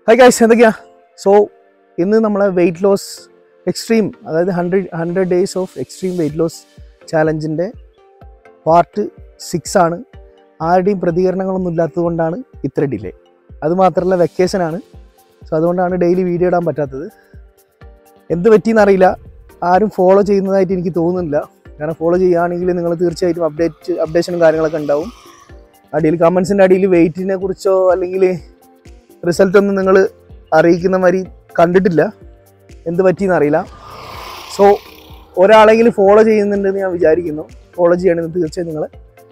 hi guys എന്തൊക്കെയാ so ഇന്ന് നമ്മളെ വെയിറ്റ് ലോസ് എക്സ്ട്രീം അതായത് hundred hundred days of extreme weight loss ചാലഞ്ചിൻ്റെ പാർട്ട് സിക്സ് ആണ് ആരുടെയും പ്രതികരണങ്ങളൊന്നും ഇല്ലാത്തത് കൊണ്ടാണ് ഇത്ര ഡിലേ അതുമാത്രമല്ല വെക്കേഷനാണ് സോ അതുകൊണ്ടാണ് ഡെയിലി വീഡിയോ ഇടാൻ പറ്റാത്തത് എന്ത് പറ്റിയെന്നറിയില്ല ആരും ഫോളോ ചെയ്യുന്നതായിട്ട് എനിക്ക് തോന്നുന്നില്ല കാരണം ഫോളോ ചെയ്യുകയാണെങ്കിൽ നിങ്ങൾ തീർച്ചയായിട്ടും അപ്ഡേറ്റ് അപ്ഡേഷനും കാര്യങ്ങളൊക്കെ ഉണ്ടാവും അടിയിൽ കമൻസിൻ്റെ അടിയിൽ വെയിറ്റിനെ കുറിച്ചോ അല്ലെങ്കിൽ റിസൾട്ട് ഒന്നും നിങ്ങൾ അറിയിക്കുന്ന മാതിരി കണ്ടിട്ടില്ല എന്ത് പറ്റിയെന്ന് അറിയില്ല സോ ഒരാളെങ്കിലും ഫോളോ ചെയ്യുന്നുണ്ടെന്ന് ഞാൻ വിചാരിക്കുന്നു ഫോളോ ചെയ്യണമെന്ന് തീർച്ചയായും നിങ്ങൾ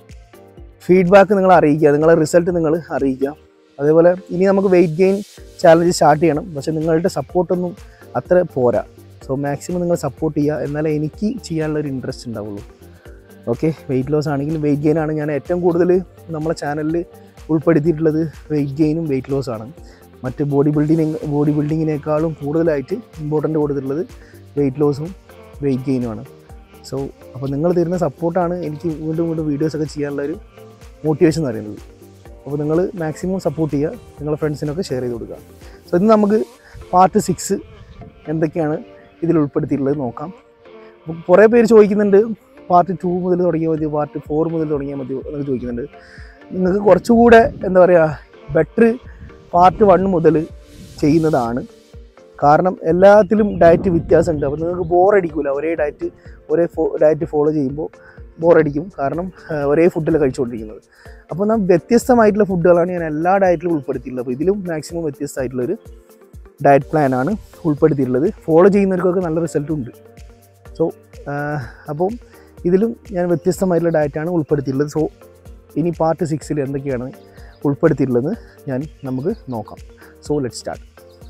ഫീഡ്ബാക്ക് നിങ്ങൾ അറിയിക്കുക നിങ്ങളെ റിസൾട്ട് നിങ്ങൾ അറിയിക്കുക അതേപോലെ ഇനി നമുക്ക് വെയിറ്റ് ഗെയിൻ ചാലഞ്ച് സ്റ്റാർട്ട് ചെയ്യണം പക്ഷെ നിങ്ങളുടെ സപ്പോർട്ടൊന്നും അത്ര പോരാ സോ മാക്സിമം നിങ്ങൾ സപ്പോർട്ട് ചെയ്യുക എന്നാലേ എനിക്ക് ചെയ്യാനുള്ള ഒരു ഇൻട്രസ്റ്റ് ഉണ്ടാവുള്ളൂ ഓക്കെ വെയിറ്റ് ലോസ് ആണെങ്കിലും വെയിറ്റ് ഗെയിൻ ആണ് ഞാൻ ഏറ്റവും കൂടുതൽ നമ്മളെ ചാനലിൽ ഉൾപ്പെടുത്തിയിട്ടുള്ളത് വെയിറ്റ് ഗെയിനും വെയിറ്റ് ലോസ് ആണ് മറ്റ് ബോഡി ബിൽഡിങ് ബോഡി ബിൽഡിങ്ങിനേക്കാളും കൂടുതലായിട്ട് ഇമ്പോർട്ടൻ്റ് കൊടുത്തിട്ടുള്ളത് വെയിറ്റ് ലോസും വെയിറ്റ് ഗെയിനുമാണ് സോ അപ്പോൾ നിങ്ങൾ തരുന്ന സപ്പോർട്ടാണ് എനിക്ക് വീണ്ടും വീണ്ടും വീഡിയോസൊക്കെ ചെയ്യാനുള്ള ഒരു മോട്ടിവേഷൻ എന്ന് പറയുന്നത് അപ്പോൾ നിങ്ങൾ മാക്സിമം സപ്പോർട്ട് ചെയ്യുക നിങ്ങളുടെ ഫ്രണ്ട്സിനൊക്കെ ഷെയർ ചെയ്ത് കൊടുക്കുക സോ ഇന്ന് നമുക്ക് പാർട്ട് സിക്സ് എന്തൊക്കെയാണ് ഇതിൽ ഉൾപ്പെടുത്തിയിട്ടുള്ളത് നോക്കാം അപ്പോൾ കുറേ പേര് ചോദിക്കുന്നുണ്ട് പാർട്ട് ടു മുതൽ തുടങ്ങിയാൽ മതി പാർട്ട് ഫോർ മുതൽ തുടങ്ങിയാൽ മതി എന്നൊക്കെ ചോദിക്കുന്നുണ്ട് നിങ്ങൾക്ക് കുറച്ചുകൂടെ എന്താ പറയുക ബെറ്റർ പാർട്ട് വൺ മുതൽ ചെയ്യുന്നതാണ് കാരണം എല്ലാത്തിലും ഡയറ്റ് വ്യത്യാസമുണ്ട് അപ്പോൾ നിങ്ങൾക്ക് ബോറടിക്കില്ല ഒരേ ഡയറ്റ് ഒരേ ഫോ ഡയറ്റ് ഫോളോ ചെയ്യുമ്പോൾ ബോറടിക്കും കാരണം ആ, ഒരേ ഫുഡല്ല കഴിച്ചുകൊണ്ടിരിക്കുന്നത് അപ്പോൾ നാം വ്യത്യസ്തമായിട്ടുള്ള ഫുഡുകളാണ് ഞാൻ എല്ലാ ഡയറ്റിലും ഉൾപ്പെടുത്തിയിട്ടുള്ളത് അപ്പോൾ ഇതിലും മാക്സിമം വ്യത്യസ്തമായിട്ടുള്ളൊരു ഡയറ്റ് പ്ലാനാണ് ഉൾപ്പെടുത്തിയിട്ടുള്ളത് ഫോളോ ചെയ്യുന്നവർക്കൊക്കെ നല്ല റിസൾട്ടും ഉണ്ട് സോ അപ്പം ഇതിലും ഞാൻ വ്യത്യസ്തമായിട്ടുള്ള ഡയറ്റാണ് ഉൾപ്പെടുത്തിയിട്ടുള്ളത് സോ ഇനി പാർട്ട് സിക്സിൽ എന്തൊക്കെയാണ് ഉൾപ്പെടുത്തിയിട്ടുള്ളത് ഞാൻ നമുക്ക് നോക്കാം സോ ലെറ്റ് സ്റ്റാർട്ട്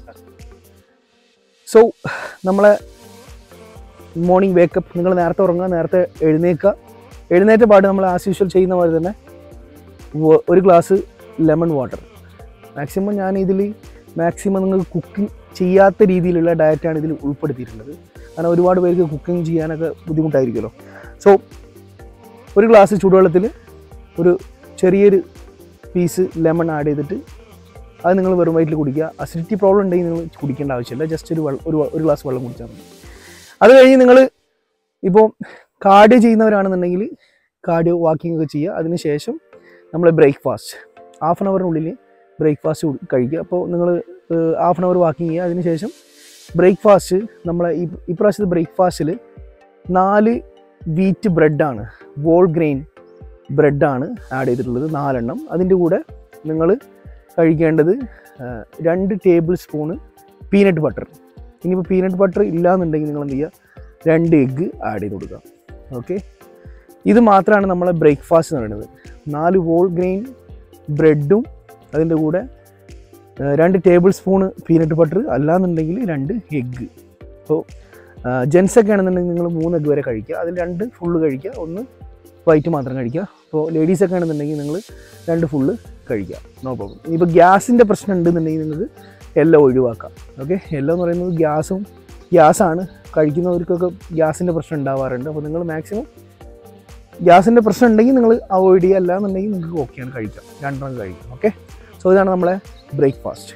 സോ നമ്മളെ മോർണിംഗ് വേക്കപ്പ് നിങ്ങൾ നേരത്തെ ഉറങ്ങുക നേരത്തെ എഴുന്നേൽക്കുക എഴുന്നേറ്റ പാട് നമ്മൾ ആസ് യൂഷ്വൽ ചെയ്യുന്ന പോലെ തന്നെ വ- ഒരു ഗ്ലാസ് ലെമൺ വാട്ടർ മാക്സിമം ഞാൻ ഇതിൽ മാക്സിമം നിങ്ങൾക്ക് കുക്കിംഗ് ചെയ്യാത്ത രീതിയിലുള്ള ഡയറ്റാണ് ഇതിൽ ഉൾപ്പെടുത്തിയിട്ടുള്ളത് കാരണം ഒരുപാട് പേർക്ക് കുക്കിംഗ് ചെയ്യാനൊക്കെ ബുദ്ധിമുട്ടായിരിക്കുമല്ലോ സോ ഒരു ഗ്ലാസ് ചൂടുവെള്ളത്തിൽ ഒരു ചെറിയൊരു പീസ് ലെമൺ ആഡ് ചെയ്തിട്ട് അത് നിങ്ങൾ വെറും വയറ്റിൽ കുടിക്കുക അസിഡിറ്റി പ്രോബ്ലം ഉണ്ടെങ്കിൽ നിങ്ങൾ കുടിക്കേണ്ട ആവശ്യമില്ല ജസ്റ്റ് ഒരു വെള്ളം ഒരു ഒരു ഗ്ലാസ് വെള്ളം കുടിച്ചാൽ മതി അത് കഴിഞ്ഞ് നിങ്ങൾ ഇപ്പോൾ കാർഡിയോ ചെയ്യുന്നവരാണെന്നുണ്ടെങ്കിൽ കാർഡിയോ വാക്കിംഗ് ഒക്കെ ചെയ്യുക അതിനുശേഷം നമ്മൾ ബ്രേക്ക്ഫാസ്റ്റ് ഹാഫ് ആൻ അവറിനുള്ളിൽ ബ്രേക്ക്ഫാസ്റ്റ് കഴിക്കുക അപ്പോൾ നിങ്ങൾ ഹാഫ് ആൻ അവർ വാക്കിംഗ് ചെയ്യുക അതിനുശേഷം ബ്രേക്ക്ഫാസ്റ്റ് നമ്മളെ ഈ ഇപ്രാവശ്യത്തെ ബ്രേക്ക്ഫാസ്റ്റിൽ നാല് വീറ്റ് ബ്രെഡാണ് വോൾ ഗ്രെയിൻ ബ്രെഡാണ് ആഡ് ചെയ്തിട്ടുള്ളത് നാലെണ്ണം അതിൻ്റെ കൂടെ നിങ്ങൾ കഴിക്കേണ്ടത് ആ, രണ്ട് ടേബിൾ സ്പൂണ് പീനട്ട് ബട്ടർ ഇനിയിപ്പോൾ പീനട്ട് ബട്ടർ ഇല്ലയെന്നുണ്ടെങ്കിൽ നിങ്ങൾ എന്ത് ചെയ്യുക രണ്ട് എഗ്ഗ് ആഡ് ചെയ്ത് കൊടുക്കുക ഓക്കെ ഇത് മാത്രമാണ് നമ്മളെ ബ്രേക്ക്ഫാസ്റ്റ് എന്ന് പറയുന്നത് നാല് വോൾ ഗ്രെയിൻ ബ്രെഡും അതിൻ്റെ കൂടെ ആ, രണ്ട് ടേബിൾ സ്പൂണ് പീനട്ട് ബട്ടർ അല്ലാന്നുണ്ടെങ്കിൽ രണ്ട് എഗ്ഗ് അപ്പോൾ ജെൻസൊക്കെ ആണെന്നുണ്ടെങ്കിൽ നിങ്ങൾ മൂന്ന് എഗ്ഗ് വരെ കഴിക്കുക അതിൽ രണ്ട് ഫുള്ള് കഴിക്കുക ഒന്ന് വൈറ്റ് മാത്രം കഴിക്കുക അപ്പോൾ ലേഡീസൊക്കെ ആണെന്നുണ്ടെങ്കിൽ നിങ്ങൾ രണ്ട് ഫുള്ള് കഴിക്കുക നോ പ്രോബ്ലം ഇനിയിപ്പോൾ ഗ്യാസിൻ്റെ പ്രശ്നം ഉണ്ടെന്നുണ്ടെങ്കിൽ നിങ്ങൾക്ക് എല്ലാം ഒഴിവാക്കാം ഓക്കെ എല്ലാം എന്ന് പറയുന്നത് ഗ്യാസും ഗ്യാസാണ് കഴിക്കുന്നവർക്കൊക്കെ ഗ്യാസിൻ്റെ പ്രശ്നം ഉണ്ടാവാറുണ്ട് അപ്പോൾ നിങ്ങൾ മാക്സിമം ഗ്യാസിൻ്റെ പ്രശ്നം ഉണ്ടെങ്കിൽ നിങ്ങൾ അവോയ്ഡ് ചെയ്യുക അല്ലാന്നുണ്ടെങ്കിൽ നിങ്ങൾക്ക് ഓക്കെയാണ് കഴിക്കാം രണ്ടെണ്ണം കഴിക്കാം ഓക്കെ സോ ഇതാണ് നമ്മളെ ബ്രേക്ക്ഫാസ്റ്റ്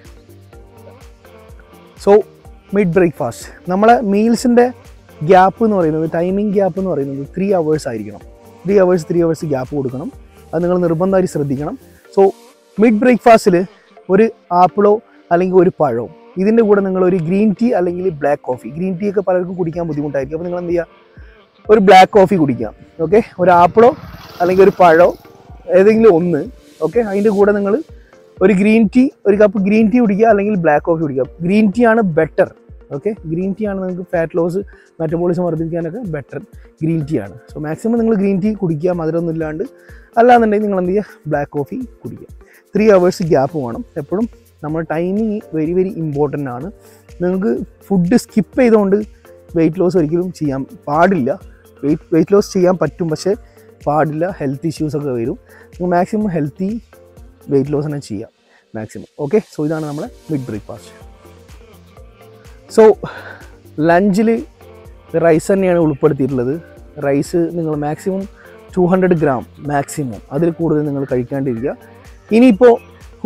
സോ മിഡ് ബ്രേക്ക്ഫാസ്റ്റ് നമ്മളെ മീൽസിൻ്റെ ഗ്യാപ്പ് എന്ന് പറയുന്നത് ടൈമിംഗ് ഗ്യാപ്പ് എന്ന് പറയുന്നത് ത്രീ അവേഴ്സ് ആയിരിക്കണം three hours three hours gap കൊടുക്കണം അത് നിങ്ങൾ നിർബന്ധമായിട്ട് ശ്രദ്ധിക്കണം സോ മിഡ് ബ്രേക്ക്ഫാസ്റ്റിൽ ഒരു ആപ്പിളോ അല്ലെങ്കിൽ ഒരു പഴമോ ഇതിൻ്റെ കൂടെ നിങ്ങൾ ഒരു ഗ്രീൻ ടീ അല്ലെങ്കിൽ ബ്ലാക്ക് കോഫി ഗ്രീൻ ടീ ഒക്കെ പലർക്കും കുടിക്കാൻ ബുദ്ധിമുട്ടായിരിക്കും അപ്പോൾ നിങ്ങൾ എന്ത് ചെയ്യുക ഒരു ബ്ലാക്ക് കോഫി കുടിക്കാം ഓക്കെ ഒരു ആപ്പിളോ അല്ലെങ്കിൽ ഒരു പഴമോ ഏതെങ്കിലും ഒന്ന് ഓക്കെ അതിൻ്റെ കൂടെ നിങ്ങൾ ഒരു ഗ്രീൻ ടീ ഒരു കപ്പ് ഗ്രീൻ ടീ കുടിക്കുക അല്ലെങ്കിൽ ബ്ലാക്ക് കോഫി കുടിക്കുക ഗ്രീൻ ടീ ആണ് ബെറ്റർ ഓക്കെ ഗ്രീൻ ടീ ആണ് നിങ്ങൾക്ക് ഫാറ്റ് ലോസ് മെറ്റബോളിസം വർദ്ധിപ്പിക്കാനൊക്കെ ബെറ്റർ ഗ്രീൻ ടീ ആണ് സോ മാക്സിമം നിങ്ങൾ ഗ്രീൻ ടീ കുടിക്കുക മധുരമൊന്നും ഇല്ലാണ്ട് അല്ലാന്നുണ്ടെങ്കിൽ നിങ്ങൾ എന്ത് ചെയ്യുക ബ്ലാക്ക് കോഫി കുടിക്കുക ത്രീ അവേഴ്സ് ഗ്യാപ്പ് വേണം എപ്പോഴും നമ്മൾ ടൈമിങ് വെരി വെരി ഇമ്പോർട്ടൻ്റ് ആണ് നിങ്ങൾക്ക് ഫുഡ് സ്കിപ്പ് ചെയ്തുകൊണ്ട് വെയിറ്റ് ലോസ് ഒരിക്കലും ചെയ്യാൻ പാടില്ല വെയിറ്റ് വെയിറ്റ് ലോസ് ചെയ്യാൻ പറ്റും പക്ഷേ പാടില്ല ഹെൽത്ത് ഇഷ്യൂസ് ഒക്കെ വരും നിങ്ങൾ മാക്സിമം ഹെൽത്തി വെയിറ്റ് ലോസ് തന്നെ ചെയ്യാം മാക്സിമം ഓക്കെ സോ ഇതാണ് നമ്മുടെ മിഡ് ബ്രേക്ക്ഫാസ്റ്റ് സോ ലഞ്ചിൽ റൈസ് തന്നെയാണ് ഉൾപ്പെടുത്തിയിട്ടുള്ളത് റൈസ് നിങ്ങൾ maximum two hundred gram maximum അതിൽ കൂടുതൽ നിങ്ങൾ കഴിക്കാണ്ടിരിക്കുക ഇനിയിപ്പോൾ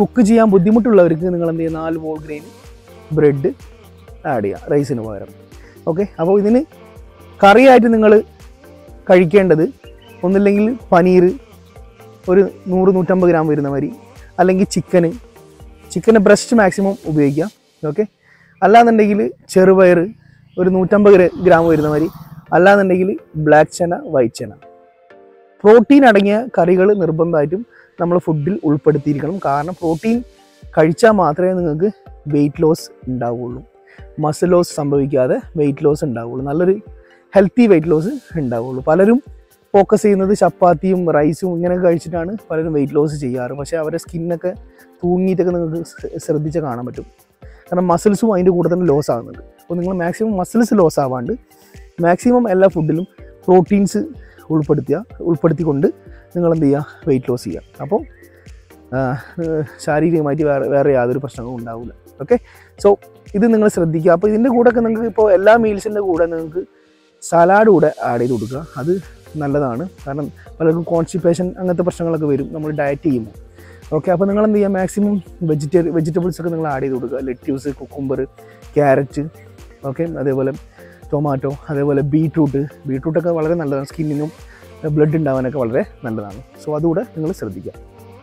കുക്ക് ചെയ്യാൻ ബുദ്ധിമുട്ടുള്ളവർക്ക് നിങ്ങൾ എന്ത് ചെയ്യുക നാല് ബോൾ ഗ്രെയിൻ ബ്രെഡ് ആഡ് ചെയ്യുക റൈസിന് പകരം ഓക്കെ അപ്പോൾ ഇതിന് കറിയായിട്ട് നിങ്ങൾ കഴിക്കേണ്ടത് ഒന്നില്ലെങ്കിൽ പനീർ ഒരു നൂറ് നൂറ്റമ്പത് ഗ്രാം വരുന്ന മാതിരി അല്ലെങ്കിൽ ചിക്കന് ചിക്കന് ബ്രസ്റ്റ് മാക്സിമം ഉപയോഗിക്കാം ഓക്കെ അല്ലാന്നുണ്ടെങ്കിൽ ചെറുപയർ ഒരു നൂറ്റമ്പത് ഗ്ര- ഗ്രാം വരുന്ന മാതിരി അല്ലാന്നുണ്ടെങ്കിൽ black chana white chana protein അടങ്ങിയ കറികൾ നിർബന്ധമായിട്ടും നമ്മൾ ഫുഡിൽ ഉൾപ്പെടുത്തിയിരിക്കണം കാരണം പ്രോട്ടീൻ കഴിച്ചാൽ മാത്രമേ നിങ്ങൾക്ക് വെയിറ്റ് ലോസ് ഉണ്ടാവുകയുള്ളൂ മസിൽ ലോസ് സംഭവിക്കാതെ വെയിറ്റ് ലോസ് ഉണ്ടാവുകയുള്ളൂ നല്ലൊരു ഹെൽത്തി വെയിറ്റ് ലോസ് ഉണ്ടാവുകയുള്ളൂ പലരും ഫോക്കസ് ചെയ്യുന്നത് ചപ്പാത്തിയും റൈസും ഇങ്ങനെയൊക്കെ കഴിച്ചിട്ടാണ് പലരും വെയിറ്റ് ലോസ് ചെയ്യാറ് പക്ഷേ അവരുടെ സ്കിന്നൊക്കെ തൂങ്ങിയിട്ടൊക്കെ നിങ്ങൾക്ക് ശ്ര- ശ്രദ്ധിച്ചാൽ കാണാൻ പറ്റും കാരണം മസിൽസും അതിൻ്റെ കൂടെ തന്നെ ലോസ് ആകുന്നുണ്ട് അപ്പോൾ നിങ്ങൾ മാക്സിമം മസിൽസ് ലോസ് ആവാണ്ട് മാക്സിമം എല്ലാ ഫുഡിലും പ്രോട്ടീൻസ് ഉൾപ്പെടുത്തുക ഉൾപ്പെടുത്തിക്കൊണ്ട് നിങ്ങൾ എന്ത് ചെയ്യുക വെയിറ്റ് ലോസ് ചെയ്യുക അപ്പോൾ ആ, ഏഹ്, ശാരീരികമായിട്ട് വേറെ വേറെ യാതൊരു പ്രശ്നങ്ങളും ഉണ്ടാവില്ല ഓക്കെ സോ ഇത് നിങ്ങൾ ശ്രദ്ധിക്കുക അപ്പോൾ ഇതിൻ്റെ കൂടെ ഒക്കെ നിങ്ങൾക്ക് ഇപ്പോൾ എല്ലാ മീൽസിൻ്റെ കൂടെ നിങ്ങൾക്ക് സലാഡ് കൂടെ ആഡ് ചെയ്ത് കൊടുക്കുക അത് നല്ലതാണ് കാരണം പലർക്കും കോൺസ്റ്റിപ്പേഷൻ അങ്ങനത്തെ പ്രശ്നങ്ങളൊക്കെ വരും നമ്മൾ ഡയറ്റ് ചെയ്യുമ്പോൾ ഓക്കെ അപ്പോൾ നിങ്ങൾ എന്ത് ചെയ്യുക മാക്സിമം വെജിറ്റേ വെജിറ്റബിൾസ് ഒക്കെ നിങ്ങൾ ആഡ് ചെയ്ത് കൊടുക്കുക ലെറ്റ്യൂസ് കുക്കുംബർ ക്യാരറ്റ് ഓക്കെ അതേപോലെ ടൊമാറ്റോ അതേപോലെ ബീട്രൂട്ട് ബീട്രൂട്ടൊക്കെ വളരെ നല്ലതാണ് സ്കിന്നിനും ബ്ലഡ് ഉണ്ടാവാനൊക്കെ വളരെ നല്ലതാണ് സോ അതുകൂടെ നിങ്ങൾ ശ്രദ്ധിക്കുക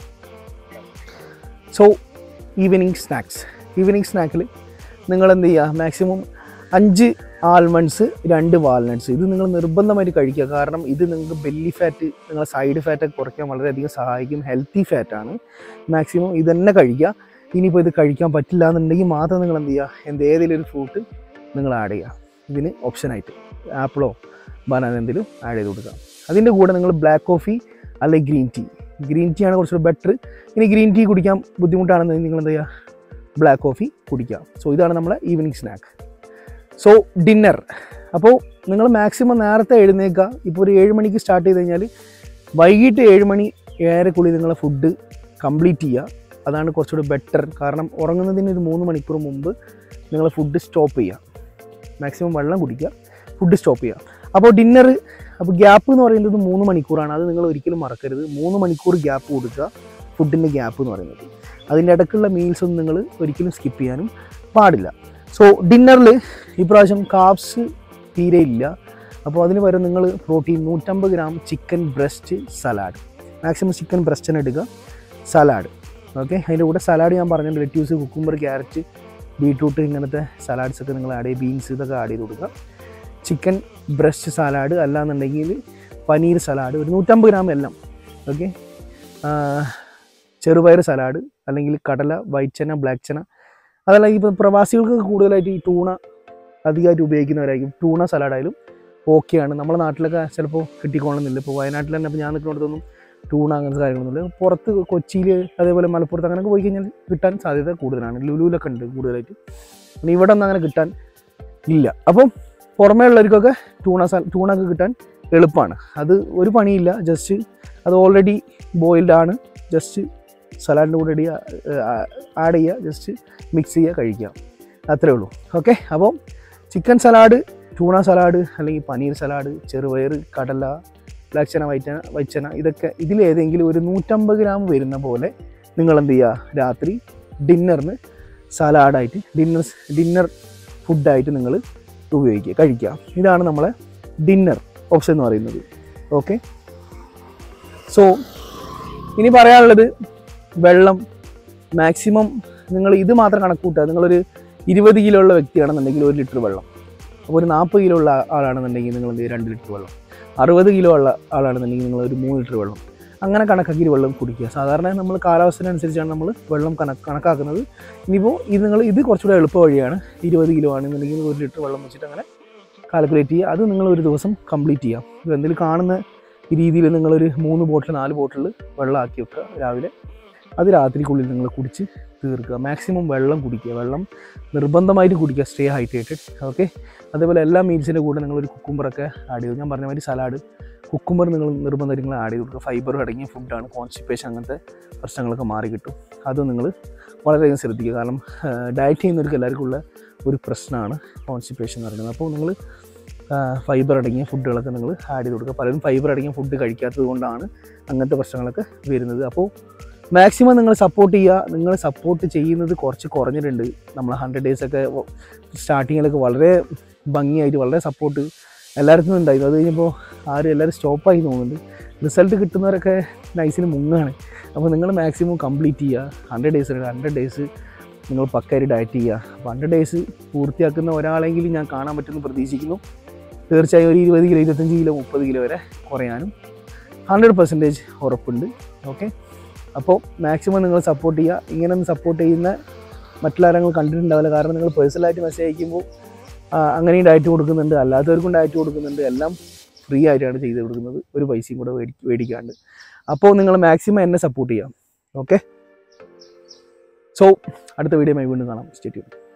സോ ഈവനിങ് സ്നാക്സ് ഈവനിങ് സ്നാക്കിൽ നിങ്ങൾ എന്ത് ചെയ്യുക മാക്സിമം അഞ്ച് ആൽമണ്ട്സ് രണ്ട് വാൽനട്ട്സ് ഇത് നിങ്ങൾ നിർബന്ധമായിട്ട് കഴിക്കുക കാരണം ഇത് നിങ്ങൾക്ക് ബെല്ലി ഫാറ്റ് നിങ്ങളെ സൈഡ് ഫാറ്റൊക്കെ കുറയ്ക്കാൻ വളരെയധികം സഹായിക്കും ഹെൽത്തി ഫാറ്റാണ് മാക്സിമം ഇത് തന്നെ കഴിക്കുക ഇനിയിപ്പോൾ ഇത് കഴിക്കാൻ പറ്റില്ല എന്നുണ്ടെങ്കിൽ മാത്രം നിങ്ങൾ എന്ത് ചെയ്യുക എന്ത് ഏതെങ്കിലും ഒരു ഫ്രൂട്ട് നിങ്ങൾ ആഡ് ചെയ്യുക ഇതിന് ഓപ്ഷനായിട്ട് ആപ്പിളോ ബനാന എന്തെങ്കിലും ആഡ് ചെയ്ത് കൊടുക്കുക അതിൻ്റെ കൂടെ നിങ്ങൾ ബ്ലാക്ക് കോഫി അല്ലെങ്കിൽ ഗ്രീൻ ടീ ഗ്രീൻ ടീ ആണ് കുറച്ചുകൂടി ബെറ്റർ ഇനി ഗ്രീൻ ടീ കുടിക്കാൻ ബുദ്ധിമുട്ടാണെന്നുണ്ടെങ്കിൽ നിങ്ങൾ എന്ത് ചെയ്യുക ബ്ലാക്ക് കോഫി കുടിക്കുക സോ ഇതാണ് നമ്മളെ ഈവനിങ് സ്നാക്ക് സോ ഡിന്നർ അപ്പോൾ നിങ്ങൾ മാക്സിമം നേരത്തെ എഴുന്നേൽക്കുക ഇപ്പോൾ ഒരു ഏഴ് മണിക്ക് സ്റ്റാർട്ട് ചെയ്ത് കഴിഞ്ഞാൽ വൈകിട്ട് ഏഴ് മണി ഏഴരക്കുള്ളിൽ നിങ്ങളെ ഫുഡ് കംപ്ലീറ്റ് ചെയ്യുക അതാണ് കുറച്ചുകൂടി ബെറ്റർ കാരണം ഉറങ്ങുന്നതിന് ഒരു മൂന്ന് മണിക്കൂർ മുമ്പ് നിങ്ങൾ ഫുഡ് സ്റ്റോപ്പ് ചെയ്യുക മാക്സിമം വെള്ളം കുടിക്കുക ഫുഡ് സ്റ്റോപ്പ് ചെയ്യുക അപ്പോൾ ഡിന്നർ അപ്പോൾ ഗ്യാപ്പ് എന്ന് പറയുന്നത് മൂന്ന് മണിക്കൂറാണ് അത് നിങ്ങൾ ഒരിക്കലും മറക്കരുത് മൂന്ന് മണിക്കൂർ ഗ്യാപ്പ് കൊടുക്കുക ഫുഡിൻ്റെ ഗ്യാപ്പ് എന്ന് പറയുന്നത് അതിൻ്റെ ഇടയ്ക്കുള്ള മീൽസ് ഒന്നും നിങ്ങൾ ഒരിക്കലും സ്കിപ്പ് ചെയ്യാനും പാടില്ല സോ ഡിന്നറിൽ ഇപ്രാവശ്യം കാപ്സ് തീരെ ഇല്ല അപ്പോൾ അതിന് പകരം നിങ്ങൾ പ്രോട്ടീൻ നൂറ്റമ്പത് gram chicken breast salad maximum chicken breast തന്നെ എടുക്കുക സലാഡ് ഓക്കെ അതിൻ്റെ കൂടെ സലാഡ് ഞാൻ പറഞ്ഞിട്ടുണ്ട് ലെറ്റ്യൂസ് കുക്കുംബർ ക്യാരറ്റ് ബീട്രൂട്ട് ഇങ്ങനത്തെ സലാഡ്സ് ഒക്കെ നിങ്ങൾ ആഡ് ചെയ്യുക ബീൻസ് ഇതൊക്കെ ആഡ് ചെയ്ത് കൊടുക്കുക ചിക്കൻ ബ്രസ്റ്റ് സലാഡ് അല്ലാന്നുണ്ടെങ്കിൽ പനീർ സലാഡ് ഒരു നൂറ്റമ്പത് ഗ്രാം എല്ലാം ഓക്കെ ചെറുപയർ സലാഡ് അല്ലെങ്കിൽ കടല വൈറ്റ് ചന ബ്ലാക്ക് ചന അതല്ലെങ്കിൽ ഇപ്പോൾ പ്രവാസികൾക്ക് കൂടുതലായിട്ട് ഈ ടൂണ അധികമായിട്ട് ഉപയോഗിക്കുന്നവരായിരിക്കും ടൂണ സലാഡായാലും ഓക്കെയാണ് നമ്മുടെ നാട്ടിലൊക്കെ ചിലപ്പോൾ കിട്ടിക്കോളുന്നില്ല ഇപ്പോൾ വയനാട്ടിൽ തന്നെ ഇപ്പോൾ ഞാൻ നിൽക്കുന്നിടത്തൊന്നും ടൂണ അങ്ങനത്തെ കാര്യങ്ങളൊന്നുമില്ല പുറത്ത് കൊച്ചിയിൽ അതേപോലെ മലപ്പുറത്ത് അങ്ങനെയൊക്കെ പോയി കഴിഞ്ഞാൽ കിട്ടാൻ സാധ്യത കൂടുതലാണ് ലുലുവിലൊക്കെ ഉണ്ട് കൂടുതലായിട്ട് പിന്നെ ഇവിടെ ഒന്നും അങ്ങനെ കിട്ടാൻ ഇല്ല അപ്പം പുറമേ ഉള്ളവർക്കൊക്കെ ടൂണ സ ടൂണൊക്കെ കിട്ടാൻ എളുപ്പമാണ് അത് ഒരു പണിയില്ല ജസ്റ്റ് അത് ഓൾറെഡി ബോയിൽഡ് ആണ് ജസ്റ്റ് സലാഡിൻ്റെ കൂടെ ഇടുക ആഡ് ചെയ്യുക ജസ്റ്റ് മിക്സ് ചെയ്യുക കഴിക്കുക അത്രേ ഉള്ളൂ ഓക്കെ അപ്പം ചിക്കൻ സലാഡ് ടൂണ സലാഡ് അല്ലെങ്കിൽ പനീർ സലാഡ് ചെറുപയർ കടല ബ്ലാക്ക് ചന വൈറ്റന വൈച്ചന ഇതൊക്കെ ഇതിലേതെങ്കിലും ഒരു നൂറ്റമ്പത് ഗ്രാം വരുന്ന പോലെ നിങ്ങൾ എന്ത് ചെയ്യുക രാത്രി ഡിന്നറിന് സലാഡായിട്ട് ഡിന്നർ ഡിന്നർ ഫുഡായിട്ട് നിങ്ങൾ ഉപയോഗിക്കുക കഴിക്കുക ഇതാണ് നമ്മളെ ഡിന്നർ ഓപ്ഷൻ എന്ന് പറയുന്നത് ഓക്കെ സോ ഇനി പറയാനുള്ളത് വെള്ളം മാക്സിമം നിങ്ങൾ ഇത് മാത്രം കണക്ക് കൂട്ടുക നിങ്ങളൊരു ഇരുപത് കിലോ ഉള്ള വ്യക്തിയാണെന്നുണ്ടെങ്കിൽ ഒരു ലിറ്റർ വെള്ളം അപ്പോൾ ഒരു നാൽപ്പത് കിലോ ഉള്ള ആളാണെന്നുണ്ടെങ്കിൽ നിങ്ങൾ എന്ത് ചെയ്യും രണ്ട് ലിറ്റർ വെള്ളം അറുപത് കിലോ ഉള്ള ആളാണെന്നുണ്ടെങ്കിൽ നിങ്ങൾ ഒരു മൂന്ന് ലിറ്റർ വെള്ളം അങ്ങനെ കണക്കാക്കി വെള്ളം കുടിക്കുക സാധാരണ നമ്മൾ കാലാവസ്ഥനനുസരിച്ചാണ് നമ്മൾ വെള്ളം കണക്ക് കണക്കാക്കുന്നത് ഇനിയിപ്പോൾ ഇത് നിങ്ങൾ ഇത് കുറച്ചുകൂടെ എളുപ്പ വഴിയാണ് ഇരുപത് കിലോ ആണെന്നുണ്ടെങ്കിൽ ഒരു ലിറ്റർ വെള്ളം വെച്ചിട്ട് അങ്ങനെ കാൽക്കുലേറ്റ് ചെയ്യുക അത് നിങ്ങൾ ഒരു ദിവസം കംപ്ലീറ്റ് ചെയ്യാം ഇപ്പോൾ എന്തെങ്കിലും കാണുന്ന രീതിയിൽ നിങ്ങളൊരു മൂന്ന് ബോട്ടിൽ നാല് ബോട്ടിൽ വെള്ളം ആക്കി വെക്കുക രാവിലെ അത് രാത്രിക്കുള്ളിൽ നിങ്ങൾ കുടിച്ച് തീർക്കുക മാക്സിമം വെള്ളം കുടിക്കുക വെള്ളം നിർബന്ധമായിട്ട് കുടിക്കുക സ്റ്റേ ഹൈഡ്രേറ്റഡ് ഓക്കെ അതേപോലെ എല്ലാ മീൽസിൻ്റെ കൂടെ നിങ്ങളൊരു കുക്കുംബറൊക്കെ ആഡ് ചെയ്തു ഞാൻ പറഞ്ഞ മാതിരി സലാഡ് കുക്കുംബർ നിങ്ങൾ നിർബന്ധമായിട്ട് നിങ്ങൾ ആഡ് ചെയ്ത് കൊടുക്കുക ഫൈബർ അടങ്ങിയ ഫുഡാണ് കോൺസ്റ്റിപ്പേഷൻ അങ്ങനത്തെ പ്രശ്നങ്ങളൊക്കെ മാറി കിട്ടും അത് നിങ്ങൾ വളരെയധികം ശ്രദ്ധിക്കുക കാരണം ഡയറ്റ് ചെയ്യുന്നവർക്ക് എല്ലാവർക്കും ഉള്ള ഒരു പ്രശ്നമാണ് കോൺസ്റ്റിപ്പേഷൻ എന്ന് പറയുന്നത് അപ്പോൾ നിങ്ങൾ ഫൈബർ അടങ്ങിയ ഫുഡുകളൊക്കെ നിങ്ങൾ ആഡ് ചെയ്ത് കൊടുക്കുക പലരും ഫൈബർ അടങ്ങിയ ഫുഡ് കഴിക്കാത്തത് കൊണ്ടാണ് അങ്ങനത്തെ പ്രശ്നങ്ങളൊക്കെ വരുന്നത് അപ്പോൾ മാക്സിമം നിങ്ങൾ സപ്പോർട്ട് ചെയ്യുക നിങ്ങൾ സപ്പോർട്ട് ചെയ്യുന്നത് കുറച്ച് കുറഞ്ഞിട്ടുണ്ട് നമ്മൾ ഹൺഡ്രഡ് ഡേയ്സ് ഒക്കെ സ്റ്റാർട്ടിങ്ങിലൊക്കെ വളരെ ഭംഗിയായിട്ട് വളരെ സപ്പോർട്ട് എല്ലാവർക്കും ഉണ്ടായിരുന്നു അത് കഴിഞ്ഞപ്പോൾ ആരും എല്ലാവരും സ്റ്റോപ്പായി തോന്നുന്നുണ്ട് റിസൾട്ട് കിട്ടുന്നവരൊക്കെ നൈസിന് മുങ്ങാണ് അപ്പോൾ നിങ്ങൾ മാക്സിമം കംപ്ലീറ്റ് ചെയ്യുക ഹൺഡ്രഡ് ഡേയ്സ് ഹൺഡ്രഡ് ഡേയ്സ് നിങ്ങൾ പക്കായിട്ട് ഡയറ്റ് ചെയ്യുക അപ്പോൾ ഹൺഡ്രഡ് ഡേയ്സ് പൂർത്തിയാക്കുന്ന ഒരാളെങ്കിലും ഞാൻ കാണാൻ പറ്റുമെന്ന് പ്രതീക്ഷിക്കുന്നു തീർച്ചയായും ഒരു ഇരുപത് കിലോ ഇരുപത്തഞ്ച് കിലോ മുപ്പത് കിലോ വരെ കുറയാനും ഹൺഡ്രഡ് പെർസെൻറ്റേജ് ഉറപ്പുണ്ട് ഓക്കെ അപ്പോൾ മാക്സിമം നിങ്ങൾ സപ്പോർട്ട് ചെയ്യുക ഇങ്ങനെ ഒന്ന് സപ്പോർട്ട് ചെയ്യുന്ന മറ്റുള്ളവരങ്ങൾ കണ്ടിട്ടുണ്ടാവില്ല കാരണം നിങ്ങൾ പേഴ്സണലായിട്ട് മെസ്സേജ് അയക്കുമ്പോൾ ആ, അങ്ങനെയും ഡയറ്റ് കൊടുക്കുന്നുണ്ട് അല്ലാത്തവർക്കും ഡയറ്റ് കൊടുക്കുന്നുണ്ട് എല്ലാം ഫ്രീ ആയിട്ടാണ് ചെയ്ത് കൊടുക്കുന്നത് ഒരു പൈസയും കൂടെ മേടി മേടിക്കാണ്ട് അപ്പോൾ നിങ്ങൾ മാക്സിമം എന്നെ സപ്പോർട്ട് ചെയ്യാം ഓക്കെ സോ അടുത്ത വീഡിയോ വീണ്ടും കാണാം സ്റ്റേറ്റ്